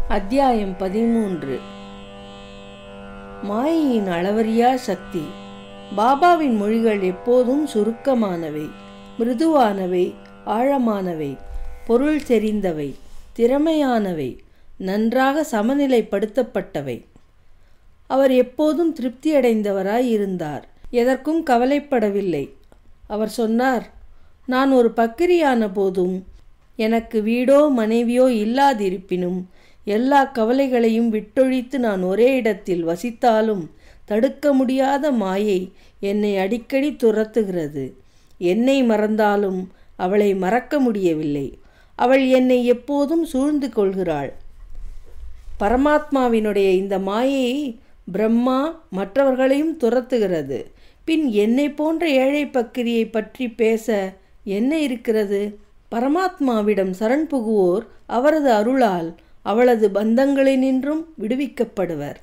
அத்தியாயம் பதிமூன்று மாயையின் அளவறியா சக்தி பாபாவின் மொழிகள் எப்போதும் சுருக்கமானவை மிருதுவானவை ஆழமானவை பொருள் தெரிந்தவை திறமையானவை நன்றாக சமநிலைப்படுத்தப்பட்டவை அவர் எப்போதும் திருப்தியடைந்தவராய் இருந்தார் எதற்கும் கவலைப்படவில்லை அவர் சொன்னார் நான் ஒரு பக்கிரியான போதும் எனக்கு வீடோ மனைவியோ இல்லாதிருப்பினும் எல்லா கவலைகளையும் விட்டொழித்து நான் ஒரே இடத்தில் வசித்தாலும் தடுக்க முடியாத மாயை என்னை அடிக்கடி துரத்துகிறது என்னை மறந்தாலும் அவளை மறக்க முடியவில்லை அவள் என்னை எப்போதும் சூழ்ந்து கொள்கிறாள் பரமாத்மாவினுடைய இந்த மாயை பிரம்மா மற்றவர்களையும் துரத்துகிறது பின் என்னை போன்ற ஏழை பக்கிரியை பற்றி பேச என்ன இருக்கிறது பரமாத்மாவிடம் சரண் புகுவோர் அவரது அருளால் அவளது பந்தங்களினின்றும் விடுவிக்கப்படுவர்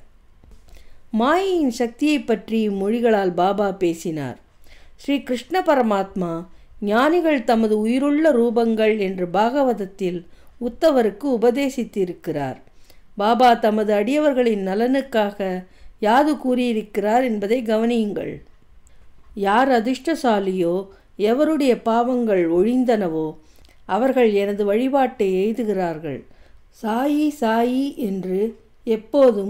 மாயையின் சக்தியை பற்றி மொழிகளால் பாபா பேசினார் ஸ்ரீ கிருஷ்ண பரமாத்மா ஞானிகள் தமது உயிருள்ள ரூபங்கள் என்று பாகவதத்தில் உத்தவருக்கு உபதேசித்திருக்கிறார் பாபா தமது அடியவர்களின் நலனுக்காக யாது கூறியிருக்கிறார் என்பதை கவனியுங்கள் யார் அதிர்ஷ்டசாலியோ எவருடைய பாவங்கள் ஒழிந்தனவோ அவர்கள் எனது வழிபாட்டை எய்துகிறார்கள் சாயி சாயி என்று எப்போதும்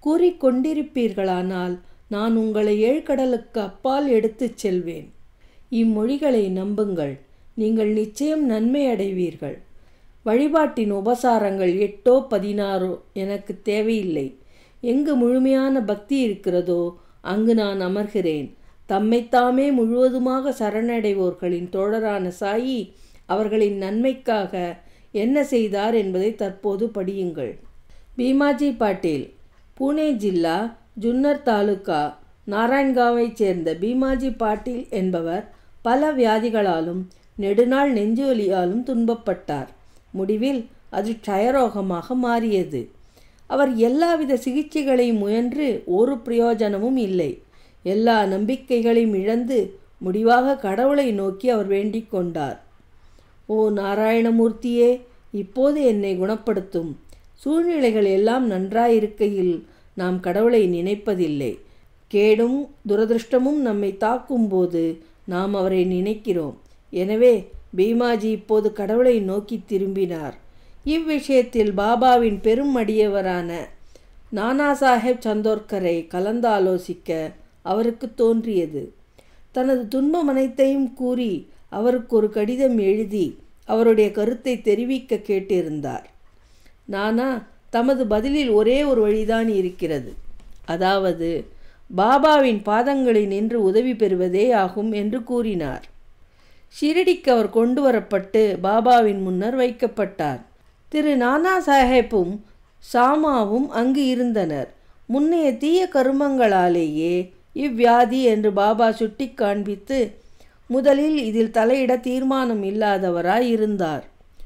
கூறிக்கொண்டிருப்பீர்களானால் நான் உங்களை ஏழ்கடலுக்கு அப்பால் எடுத்துச் செல்வேன் இம்மொழிகளை நம்புங்கள் நீங்கள் நிச்சயம் நன்மை அடைவீர்கள் வழிபாட்டின் உபசாரங்கள் எட்டோ பதினாறோ எனக்கு தேவையில்லை எங்கு முழுமையான பக்தி இருக்கிறதோ அங்கு நான் அமர்கிறேன் தம்மைத்தாமே முழுவதுமாக சரணடைவோர்களின் தோழரான சாயி அவர்களின் நன்மைக்காக என்ன செய்தார் என்பதை தற்போது படியுங்கள் பீமாஜி பாட்டீல் பூனே ஜில்லா ஜுன்னர் தாலுகா நாராயண்காவைச் சேர்ந்த பீமாஜி பாட்டீல் என்பவர் பல வியாதிகளாலும் நெடுநாள் நெஞ்சுவலியாலும் துன்பப்பட்டார் முடிவில் அது க்ஷயரோகமாக மாறியது அவர் எல்லாவித சிகிச்சைகளையும் முயன்று ஒரு பிரயோஜனமும் இல்லை எல்லா நம்பிக்கைகளையும் இழந்து முடிவாக கடவுளை நோக்கி அவர் வேண்டிக் கொண்டார் ஓ நாராயணமூர்த்தியே இப்போது என்னை குணப்படுத்தும் சூழ்நிலைகள் எல்லாம் நன்றாயிருக்கையில் நாம் கடவுளை நினைப்பதில்லை கேடும் துரதிருஷ்டமும் நம்மை தாக்கும்போது நாம் அவரை நினைக்கிறோம் எனவே பீமாஜி இப்போது கடவுளை நோக்கி திரும்பினார் இவ்விஷயத்தில் பாபாவின் பெரும் அடியவரான நானா சாஹேப் சந்தோர்கரை கலந்தாலோசிக்க அவருக்கு தோன்றியது தனது துன்பம் அனைத்தையும் கூறி அவருக்கு ஒரு கடிதம் எழுதி அவருடைய கருத்தை தெரிவிக்க கேட்டிருந்தார் நானா தமது பதிலில் ஒரே ஒரு வழிதான் இருக்கிறது அதாவது பாபாவின் பாதங்களில் நின்று உதவி பெறுவதே ஆகும் என்று கூறினார் ஷிரடிக்கு அவர் கொண்டு வரப்பட்டு பாபாவின் முன்னர் வைக்கப்பட்டார் திரு நானா சாஹேப்பும் சாமாவும் அங்கு இருந்தனர் முன்னைய தீய கருமங்களாலேயே இவ்வியாதி என்று பாபா சுட்டி காண்பித்து முதலில் இதில் தலையிட தீர்மானம் இல்லாதவராய் இருந்தார்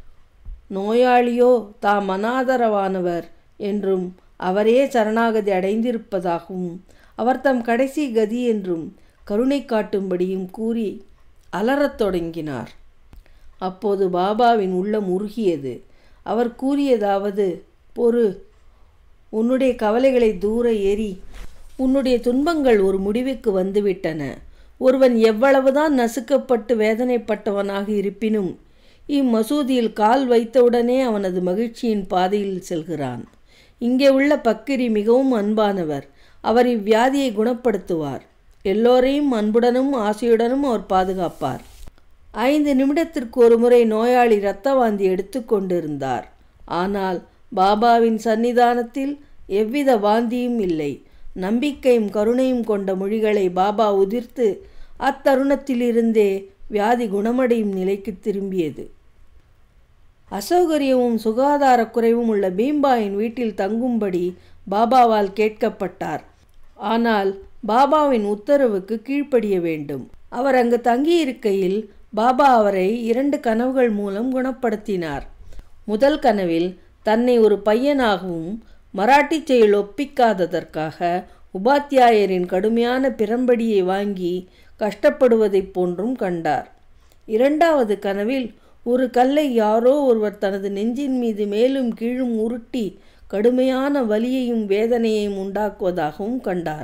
நோயாளியோ தாம் அனாதரவானவர் என்றும் அவரே சரணாகதி அடைந்திருப்பதாகவும் அவர் தம் கடைசி கதி என்றும் கருணை காட்டும்படியும் கூறி அலறத் தொடங்கினார் அப்போது பாபாவின் உள்ளம் உருகியது அவர் கூறியதாவது பொறு உன்னுடைய கவலைகளை தூர ஏறி உன்னுடைய துன்பங்கள் ஒரு முடிவுக்கு வந்துவிட்டன ஒருவன் எவ்வளவுதான் நசுக்கப்பட்டு வேதனைப்பட்டவனாக இருப்பினும் இம்மசூதியில் கால் வைத்தவுடனே அவனது மகிழ்ச்சியின் பாதையில் செல்கிறான் இங்கே உள்ள பக்கிரி மிகவும் அன்பானவர் அவர் இவ்வியாதியை குணப்படுத்துவார் எல்லோரையும் அன்புடனும் ஆசையுடனும் அவர் பாதுகாப்பார் ஐந்து நிமிடத்திற்கு ஒரு முறை நோயாளி இரத்த வாந்தி எடுத்துக்கொண்டிருந்தார் ஆனால் பாபாவின் சன்னிதானத்தில் எவ்வித வாந்தியும் இல்லை நம்பிக்கையும் கருணையும் கொண்ட மொழிகளை பாபா உதிர்த்து அத்தருணத்திலிருந்தே வியாதி குணமடையும் நிலைக்கு திரும்பியது அசௌகரியமும் சுகாதார குறைவும் உள்ள பீம்பாயின் வீட்டில் தங்கும்படி பாபாவால் கேட்கப்பட்டார் ஆனால் பாபாவின் உத்தரவுக்கு கீழ்ப்படிய வேண்டும் அவர் அங்கு தங்கியிருக்கையில் பாபா அவரை இரண்டு கனவுகள் மூலம் குணப்படுத்தினார் முதல் கனவில் தன்னை ஒரு பையனாகவும் மராட்டி செயல் ஒப்பிக்காததற்காக உபாத்தியாயரின் கடுமையான பிரம்படியை வாங்கி கஷ்டப்படுவதைப் போன்றும் கண்டார் இரண்டாவது கனவில் ஒரு கல்லை யாரோ ஒருவர் தனது நெஞ்சின் மீது மேலும் கீழும் உருட்டி கடுமையான வலியையும் வேதனையையும் உண்டாக்குவதாகவும் கண்டார்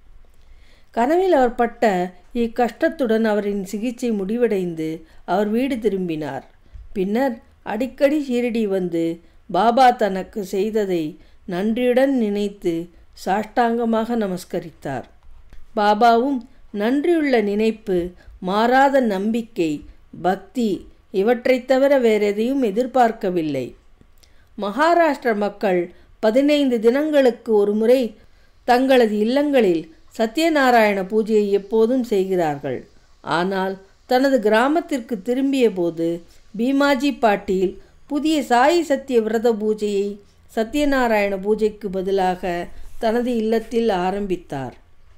கனவில் அவர் பட்ட இக்கஷ்டத்துடன் அவரின் சிகிச்சை முடிவடைந்து அவர் வீடு திரும்பினார் பின்னர் அடிக்கடி ஷீரடி வந்து பாபா தனக்கு செய்ததை நன்றியுடன் நினைத்து சாஷ்டாங்கமாக நமஸ்கரித்தார் பாபாவும் நன்றியுள்ள நினைப்பு மாறாத நம்பிக்கை பக்தி இவற்றைத் தவிர வேறெதையும் எதிர்பார்க்கவில்லை மகாராஷ்டிர மக்கள் பதினைந்து தினங்களுக்கு ஒரு முறை தங்களது இல்லங்களில் சத்யநாராயண பூஜையை எப்போதும் செய்கிறார்கள் ஆனால் தனது கிராமத்திற்கு திரும்பிய போது பீமாஜி பாட்டீல் புதிய சாயி சத்திய விரத பூஜையை சத்யநாராயண பூஜைக்கு பதிலாக தனது இல்லத்தில் ஆரம்பித்தார்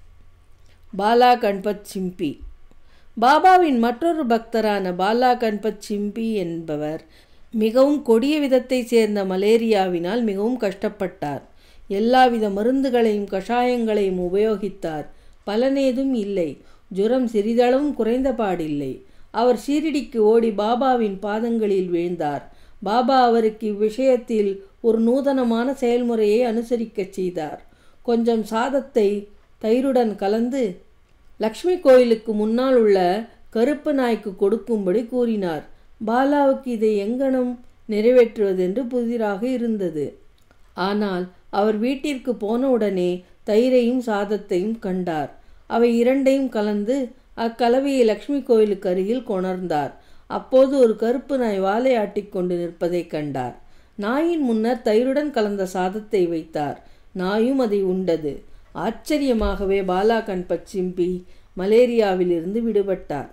பாலா கண்பத் சிம்பி பாபாவின் மற்றொரு பக்தரான பாலா கண்பத் சிம்பி என்பவர் மிகவும் கொடிய விதத்தை சேர்ந்த மலேரியாவினால் மிகவும் கஷ்டப்பட்டார் எல்லாவித மருந்துகளையும் கஷாயங்களையும் உபயோகித்தார் பலனேதும் இல்லை ஜுரம் சிறிதளவும் குறைந்த பாடில்லை அவர் ஷீரடிக்கு ஓடி பாபாவின் பாதங்களில் வீழ்ந்தார் பாபா அவருக்கு இவ்விஷயத்தில் ஒரு நூதனமான செயல்முறையை அனுசரிக்கச் செய்தார் கொஞ்சம் சாதத்தை தயிருடன் கலந்து லக்ஷ்மி கோயிலுக்கு முன்னால் உள்ள கருப்பு நாய்க்கு கொடுக்கும்படி கூறினார் பாலாவுக்கு இதை எங்கனம் நிறைவேற்றுவதென்று புதிராக இருந்தது ஆனால் அவர் வீட்டிற்கு போனவுடனே தயிரையும் சாதத்தையும் கண்டார் அவை இரண்டையும் கலந்து அக்கலவையை லக்ஷ்மி கோயிலுக்கு அருகில் கொணர்ந்தார் அப்போது ஒரு கருப்பு நாய் வாலை ஆட்டிக்கொண்டு நிற்பதை கண்டார் நாயின் முன்னர் தயிருடன் கலந்த சாதத்தை வைத்தார் நாயும் அதை உண்டது ஆச்சரியமாகவே பாலா கண்பத் சிம்பி மலேரியாவிலிருந்து விடுபட்டார்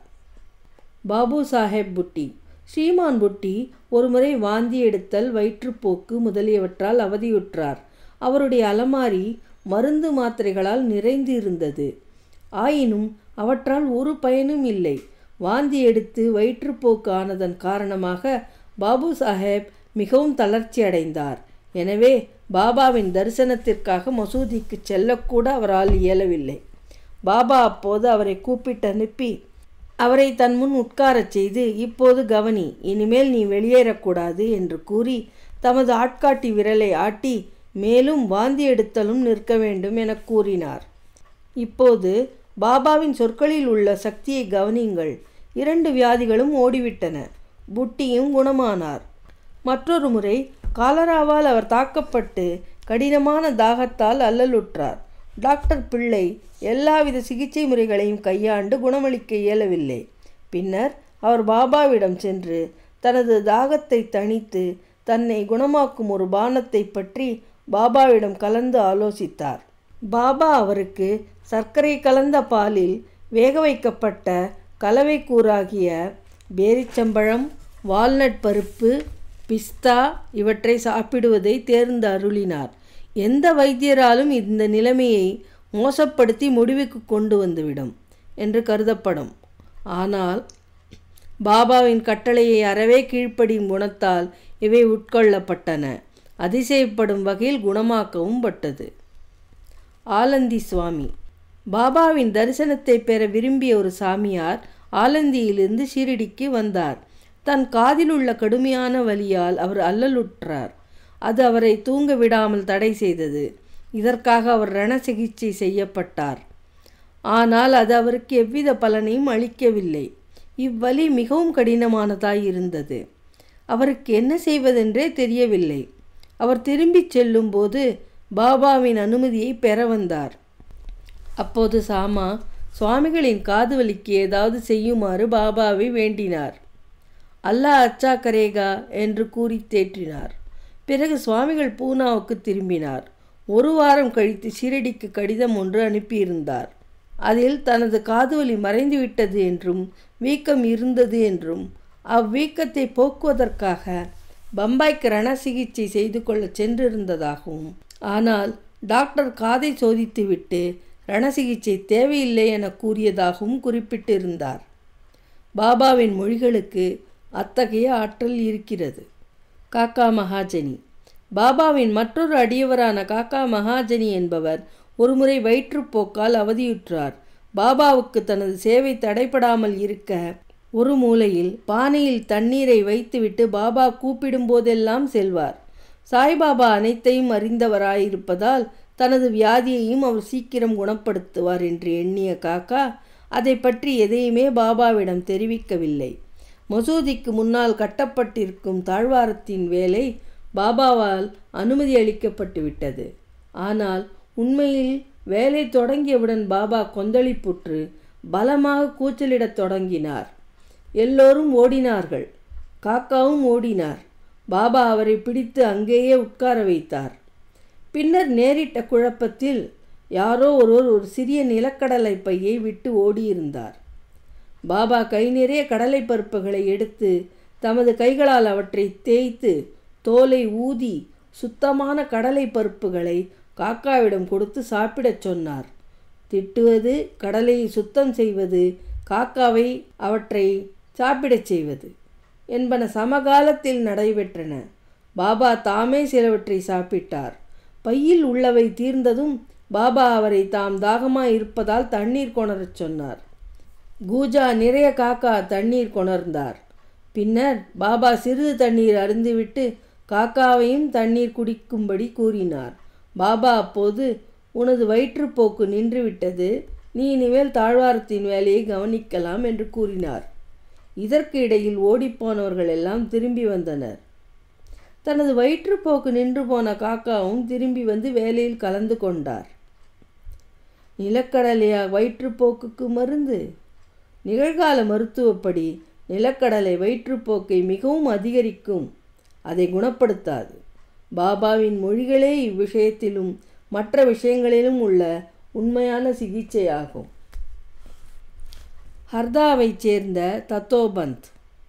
பாபு சாஹேப் புட்டி ஸ்ரீமான் புட்டி ஒருமுறை வாந்தி எடுத்தல் வயிற்றுப்போக்கு முதலியவற்றால் அவதியுற்றார் அவருடைய அலமாரி மருந்து மாத்திரைகளால் நிறைந்து இருந்தது ஆயினும் அவற்றால் ஒரு பயனும் இல்லை வாந்தி எடுத்து வயிற்றுப்போக்கு ஆனதன் காரணமாக பாபு சாஹேப் மிகவும் தளர்ச்சி அடைந்தார் எனவே பாபாவின் தரிசனத்திற்காக மசூதிக்கு செல்லக்கூட அவரால் இயலவில்லை பாபா அப்போது அவரை கூப்பிட்டு அனுப்பி அவரை தன் முன் உட்காரச் செய்து இப்போது கவனி இனிமேல் நீ வெளியேறக்கூடாது என்று கூறி தமது ஆட்காட்டி விரலை ஆட்டி மேலும் வாந்தி எடுத்தலும் நிற்க வேண்டும் என கூறினார் இப்போது பாபாவின் சொற்களில் உள்ள சக்தியை கவனியுங்கள் இரண்டு வியாதிகளும் ஓடிவிட்டன புட்டியும் குணமானார் மற்றொரு முறை காலராவால் அவர் தாக்கப்பட்டு கடினமான தாகத்தால் அல்லலுற்றார் டாக்டர் பிள்ளை எல்லாவித சிகிச்சை முறைகளையும் கையாண்டு குணமளிக்க இயலவில்லை பின்னர் அவர் பாபாவிடம் சென்று தனது தாகத்தை தணித்து தன்னை குணமாக்கும் ஒரு பானத்தை பற்றி பாபாவிடம் கலந்து ஆலோசித்தார் பாபா அவருக்கு சர்க்கரை கலந்த பாலில் வேக வைக்கப்பட்ட கலவை கூறாகிய பேரிச்சம்பழம் வால்நட் பருப்பு பிஸ்தா இவற்றை சாப்பிடுவதை தேர்ந்து அருளினார் எந்த வைத்தியராலும் இந்த நிலைமையை மோசப்படுத்தி முடிவுக்கு கொண்டு வந்துவிடும் என்று கருதப்படும் ஆனால் பாபாவின் கட்டளையை அறவே கீழ்ப்படியும் குணத்தால் இவை உட்கொள்ளப்பட்டன அதிசயப்படும் வகையில் குணமாக்கவும் பட்டது ஆலந்தி சுவாமி பாபாவின் தரிசனத்தை பெற விரும்பிய ஒரு சாமியார் ஆலந்தியிலிருந்து ஷீரடிக்கு வந்தார் தன் காதில் உள்ள கடுமையான வலியால் அவர் அல்லலுற்றார் அது அவரை தூங்க விடாமல் தடை செய்தது இதற்காக அவர் ரண சிகிச்சை செய்யப்பட்டார் ஆனால் அது அவருக்கு எவ்வித பலனையும் அளிக்கவில்லை இவ்வலி மிகவும் கடினமானதாய் இருந்தது அவருக்கு என்ன செய்வதென்றே தெரியவில்லை அவர் திரும்பிச் செல்லும்போது பாபாவின் அனுமதியை பெற வந்தார் அப்போது சாமா சுவாமிகளின் காது வலிக்கு ஏதாவது செய்யுமாறு பாபாவை வேண்டினார் அல்லாஹ் அச்சா கரேகா என்று கூறி தேற்றினார் பிறகு சுவாமிகள் பூனாவுக்கு திரும்பினார் ஒரு வாரம் கழித்து ஷீரடிக்கு கடிதம் ஒன்று அனுப்பியிருந்தார் அதில் தனது காதுவலி மறைந்துவிட்டது என்றும் வீக்கம் இருந்தது என்றும் அவ்வீக்கத்தை போக்குவதற்காக பம்பாய்க்கு ரண சிகிச்சை செய்து கொள்ள சென்றிருந்ததாகவும் ஆனால் டாக்டர் காதை சோதித்துவிட்டு ரண சிகிச்சை தேவையில்லை என கூறியதாகவும் குறிப்பிட்டிருந்தார் பாபாவின் மொழிகளுக்கு அத்தகைய ஆற்றல் இருக்கிறது காக்கா மகாஜனி பாபாவின் மற்றொரு அடியவரான காக்கா மகாஜனி என்பவர் ஒருமுறை வயிற்றுப்போக்கால் அவதியுற்றார் பாபாவுக்கு தனது சேவை தடைபடாமல் இருக்க ஒரு மூலையில் பானையில் தண்ணீரை வைத்துவிட்டு பாபா கூப்பிடும் போதெல்லாம் செல்வார் சாய்பாபா அனைத்தையும் அறிந்தவராயிருப்பதால் தனது வியாதியையும் அவர் சீக்கிரம் குணப்படுத்துவார் என்று எண்ணிய காக்கா அதை பற்றி எதையுமே பாபாவிடம் தெரிவிக்கவில்லை மசூதிக்கு முன்னால் கட்டப்பட்டிருக்கும் தாழ்வாரத்தின் வேலை பாபாவால் அனுமதி அளிக்கப்பட்டு விட்டது ஆனால் உண்மையில் வேலை தொடங்கியவுடன் பாபா கொந்தளிப்புற்று பலமாக கூச்சலிடத் தொடங்கினார் எல்லோரும் ஓடினார்கள் காக்காவும் ஓடினார் பாபா அவரை பிடித்து அங்கேயே உட்கார வைத்தார் பின்னர் நேரிட்ட குழப்பத்தில் யாரோ ஒருவர் ஒரு சிறிய நிலக்கடலை பையை விட்டு ஓடியிருந்தார் பாபா கை நிறைய கடலை பருப்புகளை எடுத்து தமது கைகளால் அவற்றை தேய்த்து தோலை ஊதி சுத்தமான கடலை பருப்புகளை காக்காவிடம் கொடுத்து சாப்பிடச் சொன்னார் திட்டுவது கடலையை சுத்தம் செய்வது காக்காவை அவற்றை சாப்பிடச் செய்வது என்பன சமகாலத்தில் நடைபெற்றன பாபா தாமே சிலவற்றை சாப்பிட்டார் பையில் உள்ளவை தீர்ந்ததும் பாபா அவரை தாம் தாகமாய் இருப்பதால் தண்ணீர் கொணரச் சொன்னார் கூஜா நிறைய காக்கா தண்ணீர் கொணர்ந்தார் பின்னர் பாபா சிறிது தண்ணீர் அருந்திவிட்டு காக்காவையும் தண்ணீர் குடிக்கும்படி கூறினார் பாபா அப்போது உனது வயிற்றுப்போக்கு நின்றுவிட்டது நீ இனிமேல் தாழ்வாரத்தின் வேலையை கவனிக்கலாம் என்று கூறினார் இதற்கு இடையில் ஓடிப்போனவர்கள் எல்லாம் திரும்பி வந்தனர் தனது வயிற்றுப்போக்கு நின்று போன காக்காவும் திரும்பி வந்து வேலையில் கலந்து கொண்டார் நிலக்கடலையா வயிற்றுப்போக்குக்கு மருந்து நிகழ்கால மருத்துவப்படி நிலக்கடலை வயிற்றுப்போக்கை மிகவும் அதிகரிக்கும் அதை குணப்படுத்தாது பாபாவின் மொழிகளே இவ்விஷயத்திலும் மற்ற விஷயங்களிலும் உள்ள உண்மையான சிகிச்சையாகும் ஹர்தாவைச் சேர்ந்த தத்தோபந்த்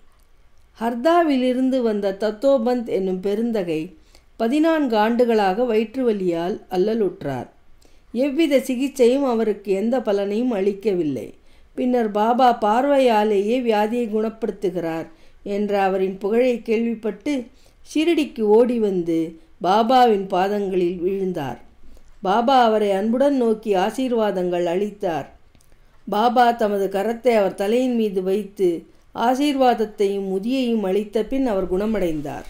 ஹர்தாவிலிருந்து வந்த தத்தோபந்த் என்னும் பெருந்தகை பதினான்கு ஆண்டுகளாக வயிற்று வலியால் அல்லலுற்றார் எவ்வித சிகிச்சையும் அவருக்கு எந்த பலனையும் அளிக்கவில்லை பின்னர் பாபா பார்வையாலேயே வியாதியை குணப்படுத்துகிறார் என்ற அவரின் புகழை கேள்விப்பட்டு ஷிரடிக்கு ஓடி வந்து பாபாவின் பாதங்களில் விழுந்தார் பாபா அவரை அன்புடன் நோக்கி ஆசீர்வாதங்கள் அளித்தார் பாபா தமது கரத்தை அவர் தலையின் மீது வைத்து ஆசீர்வாதத்தையும் முதியையும் அளித்த பின் அவர் குணமடைந்தார்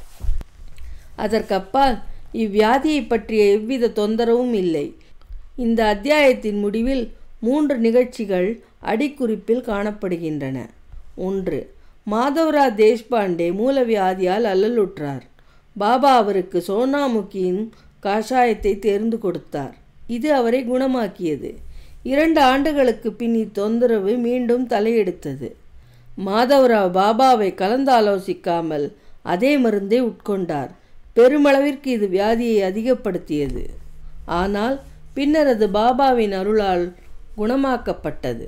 அதற்கப்பால் இவ்வியாதியை பற்றிய எவ்வித தொந்தரவும் இல்லை இந்த அத்தியாயத்தின் முடிவில் மூன்று நிகழ்ச்சிகள் அடிக்குறிப்பில் காணப்படுகின்றன ஒன்று மாதவ்ரா தேஷ்பாண்டே மூலவியாதியால் அல்லலுற்றார் பாபா அவருக்கு சோனாமுகியின் காஷாயத்தை தேர்ந்து கொடுத்தார் இது அவரை குணமாக்கியது இரண்டு ஆண்டுகளுக்கு பின் இத்தொந்தரவு மீண்டும் தலையெடுத்தது மாதவராவ் பாபாவை கலந்தாலோசிக்காமல் அதே மருந்தை உட்கொண்டார் பெருமளவிற்கு இது வியாதியை அதிகப்படுத்தியது ஆனால் பின்னர் அது பாபாவின் அருளால் குணமாக்கப்பட்டது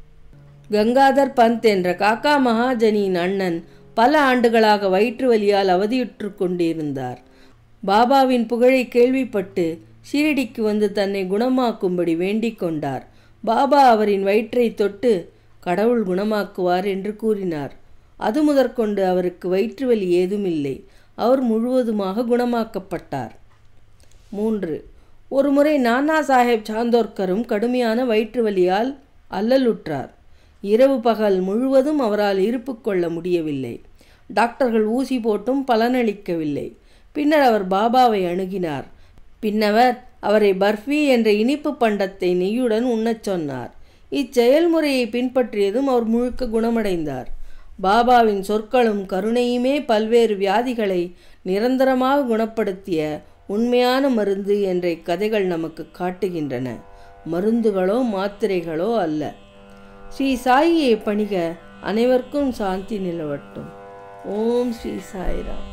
கங்காதர் பந்த் என்ற காக்கா மகாஜனியின் அண்ணன் பல ஆண்டுகளாக வயிற்று வலியால் அவதியுற்று கொண்டிருந்தார் பாபாவின் புகழை கேள்விப்பட்டு ஷீரடிக்கு வந்து தன்னை குணமாக்கும்படி வேண்டிக் கொண்டார் பாபா அவரின் வயிற்றை தொட்டு கடவுள் குணமாக்குவார் என்று கூறினார் அது முதற்கொண்டு அவருக்கு வயிற்று வலி ஏதுமில்லை அவர் முழுவதுமாக குணமாக்கப்பட்டார் மூன்று ஒருமுறை நானா சாஹேப் சாந்தோர்கரும் கடுமையான வயிற்று வலியால் அல்லலுற்றார் இரவு பகல் முழுவதும் அவரால் இருப்பு கொள்ள முடியவில்லை டாக்டர்கள் ஊசி போட்டும் பலனளிக்கவில்லை பின்னர் அவர் பாபாவை அணுகினார் பின்னவர் அவரை பர்ஃபி என்ற இனிப்பு பண்டத்தை நெய்யுடன் உண்ணச் சொன்னார் இச்செயல்முறையை பின்பற்றியதும் அவர் முழுக்க குணமடைந்தார் பாபாவின் சொற்களும் கருணையுமே பல்வேறு வியாதிகளை நிரந்தரமாக குணப்படுத்திய உண்மையான மருந்து என்ற கதைகள் நமக்கு காட்டுகின்றன மருந்துகளோ மாத்திரைகளோ அல்ல ஸ்ரீ சாயியை பணிக அனைவருக்கும் சாந்தி நிலவட்டும் ஓம் ஸ்ரீ சாய்ராம்